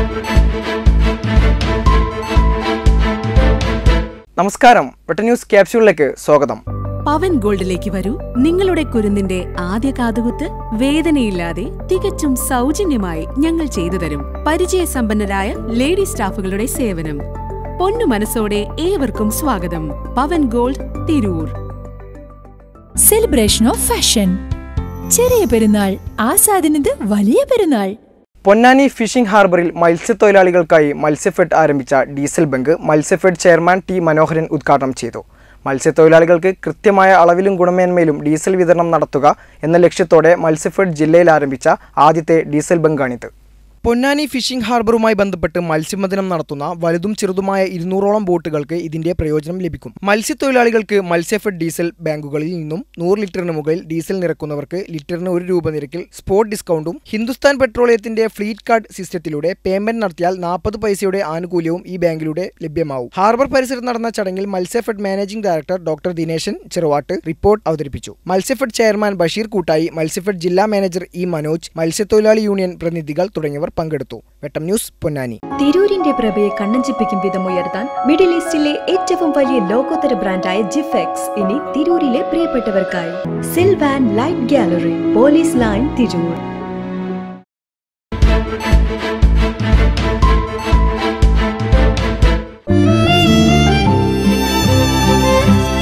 നമസ്കാരം വെട്ട ന്യൂസ് ക്യാപ്സ്യൂളിലേക്ക് സ്വാഗതം പവൻ ഗോൾഡിലേക്ക് വരൂ നിങ്ങളുടെ കുരുന്നിന്റെ ആദ്യ കാതുകുത്ത് വേദനയില്ലാതെ തികച്ചും സൗജന്യമായി ഞങ്ങൾ ചെയ്തു തരും പരിചയസമ്പന്നരായ ലേഡി സ്റ്റാഫുകളുടെ സേവനം പൊന്നു മനസ്സോടെ ഏവർക്കും സ്വാഗതം Pavan gold Tirur celebration of fashion Cheriya Perunnal ആസാദിനത് വലിയ പെരുന്നാൾ പൊന്നാനി ഫിഷിംഗ് ഹാർബറിൽ മത്സ്യത്തൊഴിലാളികൾക്കായി മത്സ്യഫെഡ് ആരംഭിച്ച diesel bunk Matsyafed chairman T Manoharan ഉദ്ഘാടനം ചെയ്തു മത്സ്യത്തൊഴിലാളികൾക്ക് കൃത്യമായ അളവിലും ഗുണമേന്മയിലും ഡീസൽ വിതരണം നടത്തുക എന്ന ലക്ഷ്യത്തോടെ മത്സ്യഫെഡ് ജില്ലയിൽ ആരംഭിച്ച ആദ്യത്തെ ഡീസൽ ബങ്കാണിത് പൊന്നാനി ഫിഷിംഗ് ഹാർബറുമായി ബന്ധപ്പെട്ട് മത്സ്യബന്ധനം നടത്തുന്ന വലുതും ചെറുതുമായ ഇരുന്നൂറോളം ബോട്ടുകൾക്ക് ഇതിന്റെ പ്രയോജനം ലഭിക്കും മത്സ്യത്തൊഴിലാളികൾക്ക് മത്സ്യഫെഡ് ഡീസൽ ബാങ്കുകളിൽ നിന്നും നൂറ് ലിറ്ററിന് മുകളിൽ ഡീസൽ നിറക്കുന്നവർക്ക് ലിറ്ററിന് ഒരു രൂപ നിരക്കിൽ സ്പോട്ട് ഡിസ്കൗണ്ടും ഹിന്ദുസ്ഥാൻ പെട്രോളിയത്തിന്റെ ഫ്ലീറ്റ് കാർഡ് സിസ്റ്റത്തിലൂടെ പേയ്മെന്റ് നടത്തിയാൽ നാൽപ്പത് പൈസയുടെ ആനുകൂല്യവും ഈ ബാങ്കിലൂടെ ലഭ്യമാവും ഹാർബർ പരിസരത്ത് നടന്ന ചടങ്ങിൽ Matsyafed managing director doctor Dineshan Cheruvatt report അവതരിപ്പിച്ചു മത്സ്യഫെഡ് ചെയർമാൻ ബഷീർ കൂട്ടായി മത്സ്യഫെഡ് ജില്ലാ മാനേജർ ഇ മനോജ് മത്സ്യത്തൊഴിലാളി യൂണിയൻ പ്രതിനിധികൾ തുടങ്ങിയവർ പങ്കെടുത്തു വെട്ടം ന്യൂസ് പൊന്നാനി തിരൂരിന്റെ പ്രഭയെ കണ്ണഞ്ചിപ്പിക്കും വിധം ഉയർത്താൻ മിഡിൽ ഈസ്റ്റിലെ ഏറ്റവും വലിയ ലോകോത്തര ബ്രാൻഡായ ജിഫെക്സ് ഇനി തിരൂരിലെ പ്രിയപ്പെട്ടവർക്കായി Sylvan light gallery police line Tirur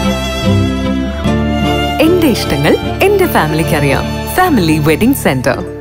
എന്റെ ഇഷ്ടങ്ങൾ എന്റെ ഫാമിലിക്ക് അറിയാം ഫാമിലി വെഡിംഗ് സെന്റർ